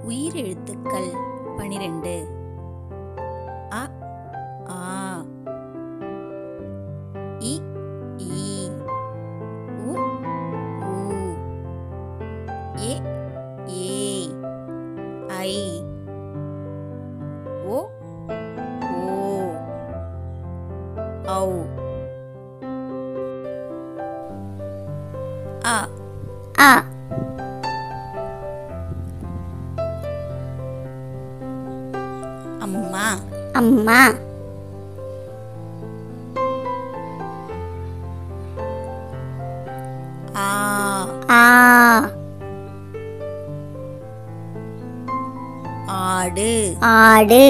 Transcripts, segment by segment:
உயிரெழுத்துக்கள் பனிரெண்டு அ ஆ இ ஈ உ ஊ எ ஏ ஐ ஓ ஓ ஔ அ அ அம்மா அம்மா ஆ ஆ ஆடு ஆடு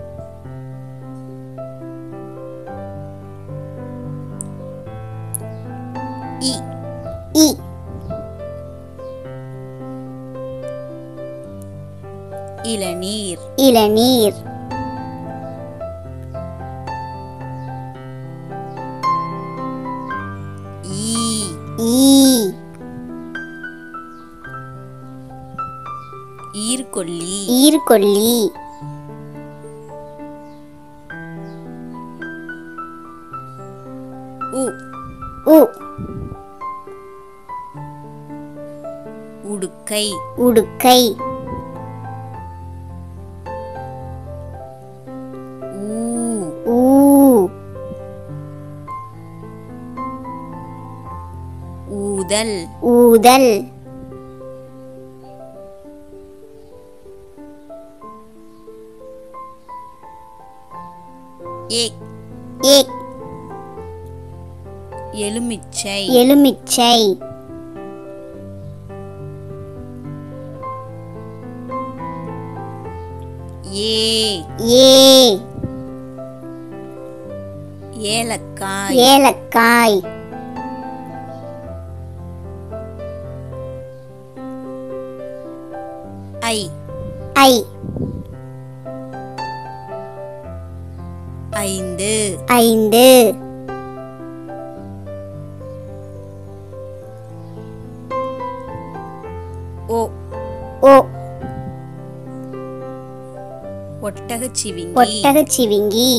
இ இ இளநீர் இளநீர் ஈ ஈ ஈர்கொல்லி ஈர்கொல்லி உ உ உடுக்கை உடுக்கை ஊ ஊ ஊதல் ஊதல் ஏ ஏ எலுமிச்சை எலுமிச்சை ஏ ஏ ஏலக்காய் ஏலக்காய் ஐ ஐ ஐந்து ஐந்து ஓ ஓ ஒட்டகச்சிவிங்கி ஒட்டகச்சிவிங்கி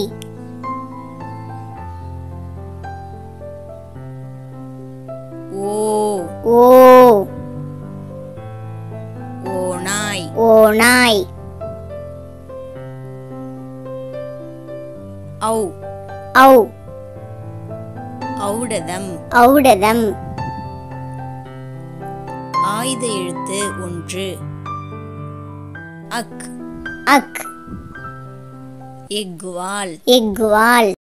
ஓ ஓ ஓநாய் ஓநாய் ஔ ஔ ஔடதம் ஔடதம் ஆயுத எழுத்து ஒன்று அக் அக் எக்குவால் எக்குவால்